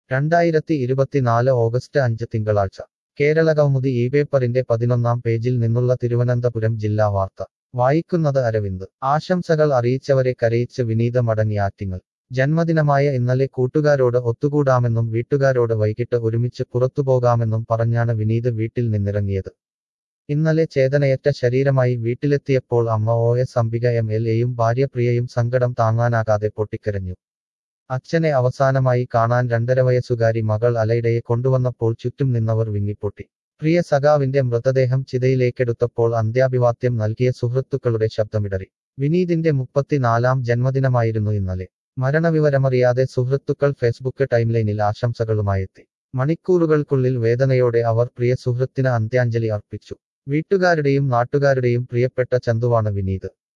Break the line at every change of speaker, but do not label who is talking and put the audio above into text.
രണ്ടായിരത്തി ഇരുപത്തിനാല് ഓഗസ്റ്റ് അഞ്ച് തിങ്കളാഴ്ച കേരളകൗമുദി ഈ പേപ്പറിന്റെ പതിനൊന്നാം പേജിൽ നിന്നുള്ള തിരുവനന്തപുരം ജില്ലാ വാർത്ത വായിക്കുന്നത് അരവിന്ദ് ആശംസകൾ അറിയിച്ചവരെ കരയിച്ച് വിനീത മടങ്ങി ആറ്റിങ്ങൽ ജന്മദിനമായ ഇന്നലെ കൂട്ടുകാരോട് ഒത്തുകൂടാമെന്നും വീട്ടുകാരോട് വൈകിട്ട് ഒരുമിച്ച് പുറത്തുപോകാമെന്നും പറഞ്ഞാണ് വിനീത് വീട്ടിൽ നിന്നിറങ്ങിയത് ഇന്നലെ ചേതനയറ്റ ശരീരമായി വീട്ടിലെത്തിയപ്പോൾ അമ്മ O S Ambika M L എയും ഭാര്യ പ്രിയയും സങ്കടം താങ്ങാനാകാതെ പൊട്ടിക്കരഞ്ഞു അച്ഛനെ അവസാനമായി കാണാൻ രണ്ടര വയസ്സുകാരി മകൾ അലൈഡയെ കൊണ്ടുവന്നപ്പോൾ ചുറ്റും നിന്നവർ വിങ്ങിപ്പൊട്ടി പ്രിയ സഖാവിന്റെ മൃതദേഹം ചിതയിലേക്കെടുത്തപ്പോൾ അന്ത്യാഭിവാദ്യം നൽകിയ സുഹൃത്തുക്കളുടെ ശബ്ദമിടറി വിനീതിന്റെ മുപ്പത്തിനാലാം ജന്മദിനമായിരുന്നു ഇന്നലെ മരണവിവരമറിയാതെ സുഹൃത്തുക്കൾ ഫേസ്ബുക്ക് ടൈംലൈനിൽ ആശംസകളുമായെത്തി മണിക്കൂറുകൾക്കുള്ളിൽ വേദനയോടെ അവർ പ്രിയ സുഹൃത്തിന് അന്ത്യാഞ്ജലി അർപ്പിച്ചു വീട്ടുകാരുടെയും നാട്ടുകാരുടെയും പ്രിയപ്പെട്ട ചന്തുവാണ് വിനീത്